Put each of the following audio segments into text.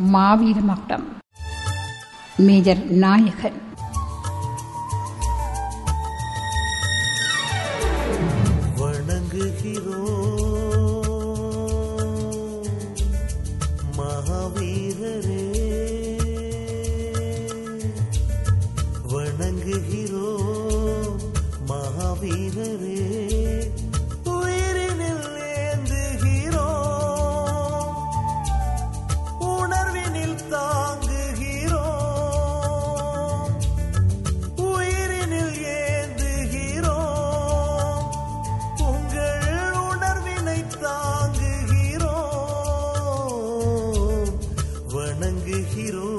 மாவீர மகுடம் மேஜர் நாயகன் வணங்குகிறோம் மகாவீரரே வணங்குகிறோம் மகாவீரரே உயிரினில் ஏந்துகிறோம் உணர்வினில் தாங்குகிறோம் உயிரினில் ஏந்துகிறோம் உங்கள் உணர்வினை தாங்குகிறோம் வணங்குகிறோம்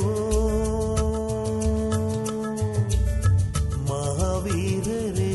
மகாவீரரே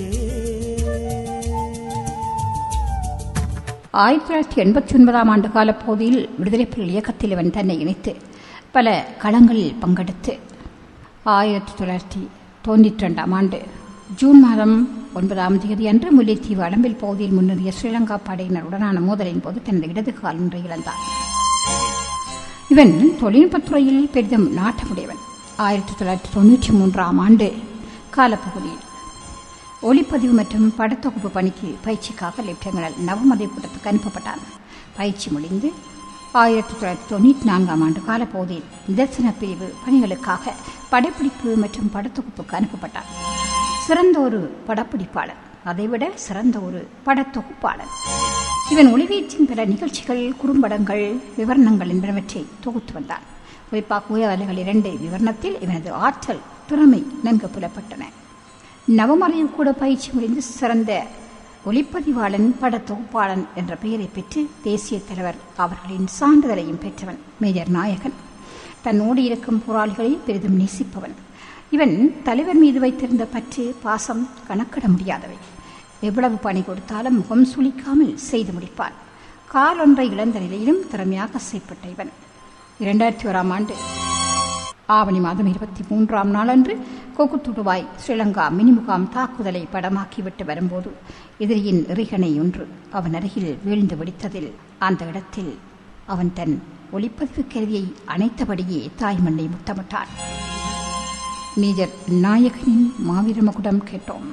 ஆயிரத்தி தொள்ளாயிரத்தி எண்பத்தி ஒன்பதாம் ஆண்டு கால போதில் விடுதலை புலிகள் இயக்கத்தில் இவன் தன்னை இணைத்து பல களங்களில் பங்கெடுத்து ஆயிரத்தி தொள்ளாயிரத்தி தொண்ணூற்றி ரெண்டாம் ஆண்டு ஜூன் மாதம் ஒன்பதாம் தேதி அன்று முல்லைத்தீவு அளம்பில் பகுதியில் முன்னேறிய ஸ்ரீலங்கா படையினருடனான மோதலின் போது தனது இடது கால் ஒன்றை இழந்தார் இவன் தொழில்நுட்பத்துறையில் பெரிதும் நாட்டமுடையவன் ஆயிரத்தி தொள்ளாயிரத்தி தொண்ணூற்றி மூன்றாம் ஆண்டு காலப்பகுதியில் ஒளிப்பதிவு மற்றும் படத்தொகுப்பு பணிக்கு பயிற்சிக்காக லெப்டினல் நவமதை கூட்டத்துக்கு அனுப்பப்பட்டான் பயிற்சி முடிந்து ஆயிரத்தி தொள்ளாயிரத்தி தொண்ணூற்றி நான்காம் ஆண்டு காலப்பகுதியில் நிதர்சன பிரிவு பணிகளுக்காக படப்பிடிப்பு மற்றும் படத்தொகுப்புக்கு அனுப்பப்பட்டார் சிறந்த ஒரு படப்பிடிப்பாளர் அதைவிட சிறந்த ஒரு படத்தொகுப்பாளர் இவன் ஒளிவீச்சின் பிற நிகழ்ச்சிகள் குறும்படங்கள் விவரணங்கள் என்பனவற்றை தொகுத்து வந்தான் குறிப்பாக உயர்வலைகள் இரண்டு விவரணத்தில் இவனது ஆற்றல் திறமை நன்கு புலப்பட்டன நவமறைவு கூட பயிற்சி முடிந்து சிறந்த ஒளிப்பதிவாளன் படத்தொகுப்பாளன் என்ற பெயரை பெற்று தேசிய தலைவர் அவர்களின் சான்றிதழையும் பெற்றவன் மேஜர் நாயகன் தன்னோடு இருக்கும் போராளிகளை பெரிதும் நேசிப்பவன் இவன் தலைவர் மீது வைத்திருந்த பற்று பாசம் கணக்கிட முடியாதவை எவ்வளவு பணி கொடுத்தாலும் முகம் சுளிக்காமல் செய்து முடிப்பான் கால் ஒன்றை இழந்த நிலையிலும் திறமையாக செயற்பட்ட இவன் இரண்டாயிரத்தி ஓராம் ஆண்டு ஆவணி மாதம் இருபத்தி மூன்றாம் நாளன்று கொக்குத்துடுவாய் ஸ்ரீலங்கா மினிமுகாம் தாக்குதலை படமாக்கிவிட்டு வரும்போது எதிரியின் எறிகணை ஒன்று அவன் அருகில் வீழ்ந்து வெடித்ததில் அந்த இடத்தில் அவன் தன் ஒளிப்பதிவு கருவியை அணைத்தபடியே தாய்மண்ணை முத்தமிட்டான் மேஜர் நாயகனின் மாவீர மகுடம் கேட்டோம்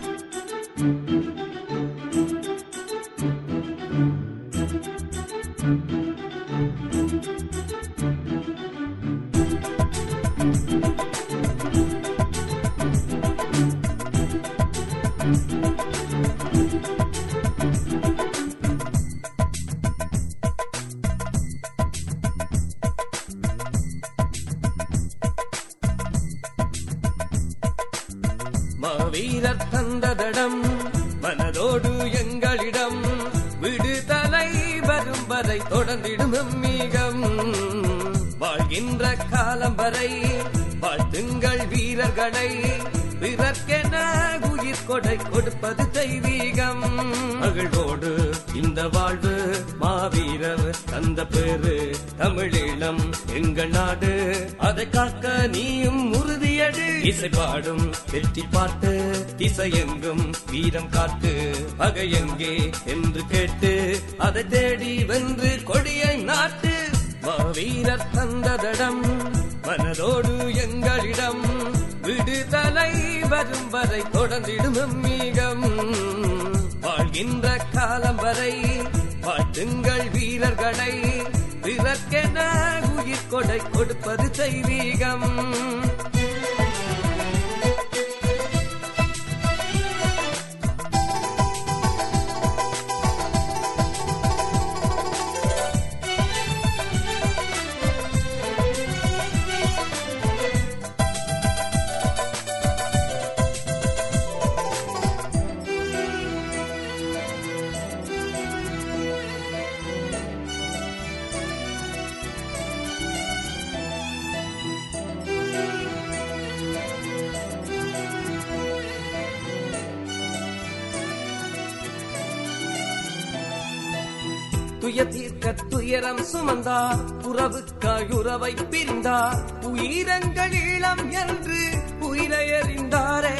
மாவீரர் தந்ததடம் மனதோடு எங்களிடம் விடுதலை வரும் வரை தொடர்ந்திடும் மீகம் வாழ்கின்ற காலம் வரை வாழ்த்துங்கள் வீரர்களை பிறர்க்கென உயிர் கொடை கொடுப்பது தெய்வீகம் மகிழ்வோடு இந்த வாழ்வு மாவீரர் தந்த பேரு தமிழீழம் எங்கள் நாடு அதை காக்க நீயும் உறுதியடு இசை பாடும் வெற்றி பாட்டு திசையெங்கும் வீரம் காட்டு பகை எங்கே என்று கேட்டு அதை தேடி வென்று கொடியை நாட்டு மாவீரர் தந்ததடம் மனதோடு எங்களிடம் விடுதலை வரும் வரை தொடர்ந்திடும் மீகம் வாழ்கின்ற காலம் வரை வாழ்த்துங்கள் வீரர்களை பிறர்க்கென உயிர் கொடை கொடுப்பது தெய்வீகம் துய தீர்க்க துயரம் சுமந்தார் உறவுக்காய் உறவை பிரிந்தார் உயிரங்கள் இளம் என்று உயிரை எறிந்தாரே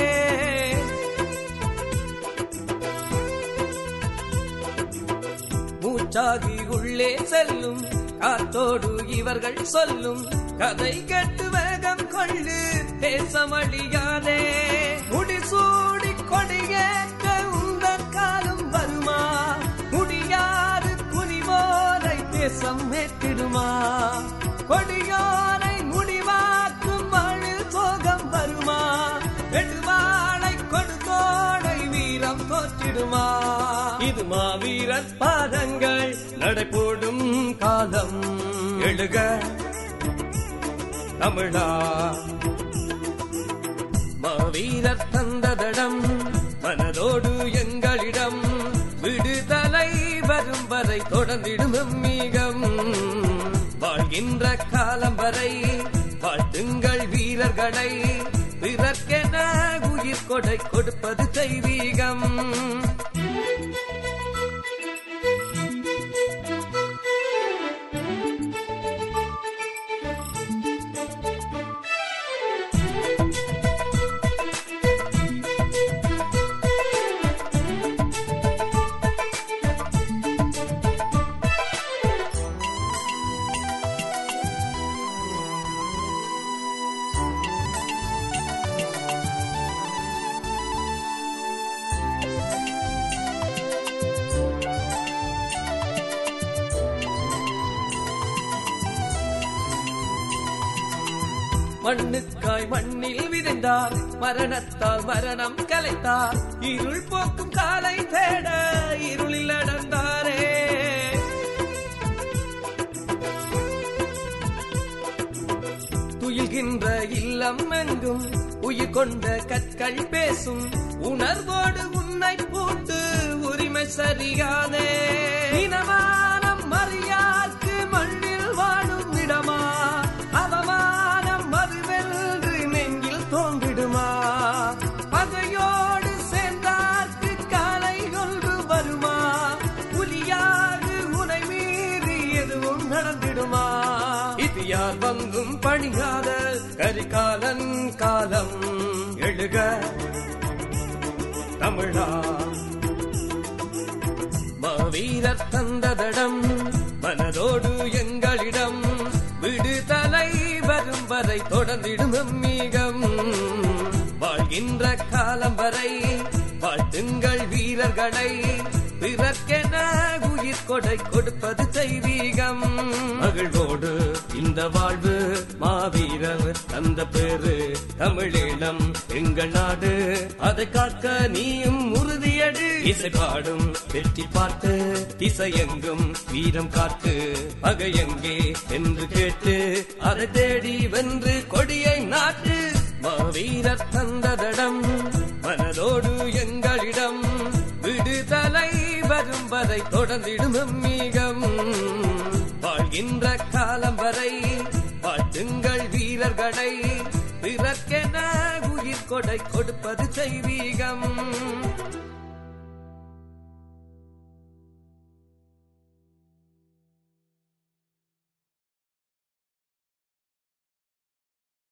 மூச்சாகி உள்ளே செல்லும் காத்தோடு இவர்கள் சொல்லும் கதை கட்டு வேகம் கொள்ளு தேசமழியாதே முடிசூடி கொடியேற்ற உந்தன் காலம் வருமா முடியாது புனிவோரை தேசம் மேற்றிடுமா கொடியோரை முடிவாக்கும் மழில் சோகம் வருமா எடுவாளை கொடுத்தோடை வீரம் தோற்றிடுமா இது மாவீரர் பாதங்கள் நடைபோடும் காலம் எழுக தமிழா மாவீரர் தந்ததடம் மனதோடு எங்களிடம் விடுதலை வரும் வரை தொடர்ந்திடும் மீகம் வாழ்கின்ற காலம் வரை வாழ்த்துங்கள் வீரர்களை பிறர்க்கென உயிர் கொடை கொடுப்பது தெய்வீகம் மண்ணுக்காய் மண்ணில் விதைந்தார் மரணத்தால் மரணம் கலைத்தார் இருள் போக்கும் காலை தேட இருளில் நடந்தாரே துயில்கின்ற இல்லம் எங்கும் உயிர் கொண்ட கற்கள் பேசும் உணர்வோடு உன்னை போட்டு உரிமை சரியாதே இனமானம் மறியார்க்கு மண்ணில் வாழும் இடமா அவமானம் மறுவென்று நெஞ்சில் தோன்றிடுமா பகையோடு சேர்ந்தார்க்கு காலை ஒன்று வருமா புலியாது உனை மீறி எதுவும் நடந்திடுமா இது யார் வந்தும் பணியாத கரிகாலன் காலம் எழுக தமிழா மாவீரர் தந்ததடம் மனதோடு எங்களிடம் விடுதலை வரும் வரை தொடர்ந்திடும் மீகம் வாழ்கின்ற காலம் வரை வாழ்த்துங்கள் வீரர்களை பிறர்க்கென உயிர் கொடை கொடுப்பது தெய்வீகம் மகிழ்வோடு இந்த வாழ்வு மாவீரர் தந்த பேரு தமிழீழம் எங்கள் நாடு அதை காக்க நீயும் உறுதியடு இசை பாடும் வெற்றி பார்த்து திசையெங்கும் வீரம் காட்டு பகையெங்கே என்று கேட்டு அதை தேடி வென்று கொடியை நாட்டு மாவீரர் தந்ததடம் மனதோடு எங்களிடம் விடுதலை வரும் வரை தொடர்ந்திடும் மீகம் வாழ்கின்ற காலம் வரை வாழ்த்துங்கள் வீரர்களை பிறர்க்கென உயிர் கொடை கொடுப்பது தெய்வீகம்